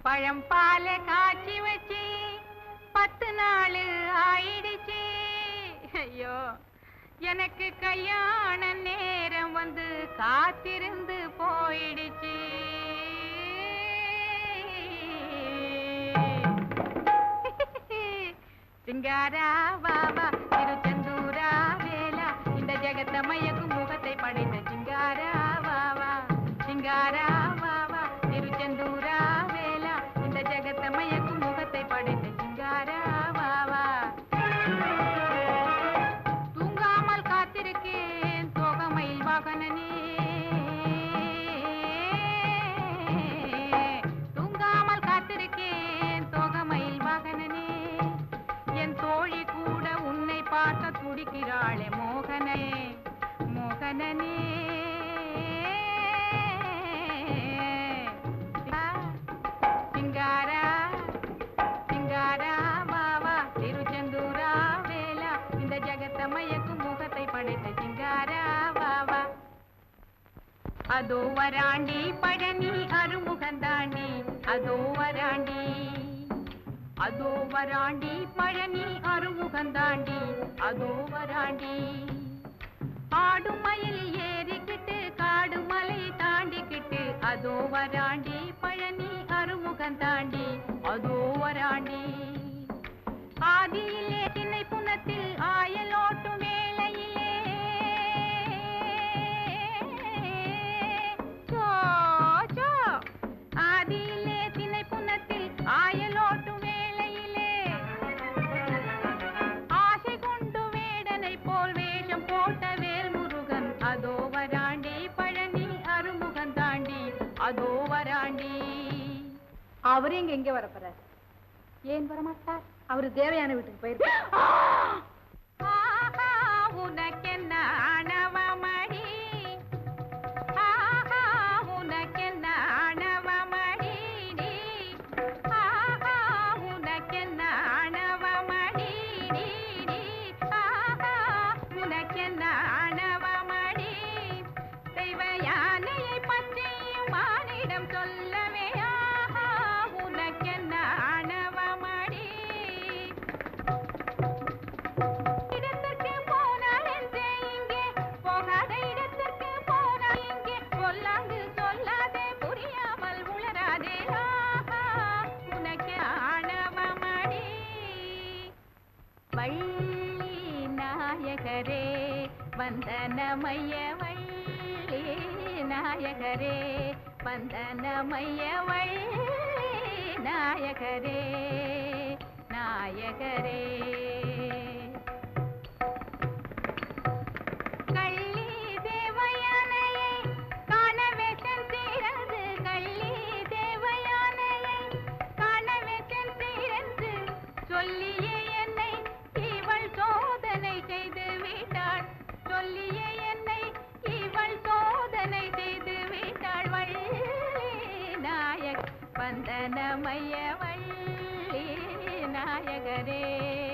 பழம் பால காய்ச்சி வச்சு பத்து நாள் ஆயிடுச்சு ஐயோ எனக்கு கல்யாண நேரம் வந்து காத்திருந்து போயிடுச்சு சிங்காரா வாவா திருச்செந்தூரா வேலா இந்த ஜெகத்த மயக்கும் முகத்தை படைத்த சிங்காரா வாவா சிங்காரா வாவா திருச்செந்தூரா வேலா இந்த ஜெகத்த மயக்கும் முகத்தை படைத்த சிங்காரா வாவா தூங்காமல் காத்திருக்கேன் தோகமயில் வாகனனே தூங்காமல் காத்திருக்கேன் தோகமயில் வாகனனே என் தோழி கூட உன்னை பார்க்க துடிக்கிறாளே மோகனே மோகனனே சிங்காரா சிங்காரா வாவா திருச்செந்தூரா வேலா இந்த ஜெகத்த மயக்கும் முகத்தை படைத்த சிங்காரா வாவா அதோ வராண்டி பழனி அருமுகந்தாண்டி அதோ வராண்டி அதோ வராண்டி பழனி அருமுகந்தாண்டி அதோ வராண்டி ஆடும் மயில் ஏறிக்கிட்டு காடு மலை தாண்டிக்கிட்டு அதோ வராண்டி பழனி அருமுகந்தாண்டி அதோ வராண்டி ஆதியிலே திண்ணை புனத்தில் ஆயலோட்டும் வேளையிலே சோ, சோ. ஆதியிலே திண்ணை புனத்தில் ஆயலோட்டும் வேளையிலே ஆசை கொண்டு வேடனை போல் வேஷம் போட்ட வேல்முருகன் அதோ வராண்டி பழனி அருமுகன் தாண்டி அதோ வராண்டி அவரு எங்க எங்க வர போறார் ஏன் வரமாட்டார் அவரு தேவையான வீட்டுக்கு போயிருக்கார் ஆஹா, உனக்கென்ன ஆணவமடி ஆஹா, உனக்கென்ன ஆணவமடி நீ? ஆஹா, உனக்கென்ன ஆணவமடி நீ, நீ? ஆஹா, உனக்கென்ன ஆணவமடி? தெய்வ யானையை பற்றியும் மானிடம் சொல்லவே ஆஹா, உனக்கென்ன ஆணவமடி இடத்திற்கு போனால் என்றே இங்கே போகாத இடத்திற்கு போனால் இங்கே சொல்லாது சொல்லாதே புரியாமல் உளராதே ஆஹா உனக்கு ஆணவமடி வள்ளி நாயகரே வந்தனமய்ய வள்ளி நாயகரே வந்தனமய்ய வள்ளி நாயகரே நாயகரே கள்ளி தேவயானையை காணவே சென்றீரது கள்ளி தேவயானையை காணவே சென்றீரது சொல்லியே என்னை இவள் சோதனை செய்து விட்டாள் சொல்லியே என்னை இவள் சோதனை செய்து விட்டாள் வள்ளி நாயக் வந்தனமய வள்ளி நாயகரே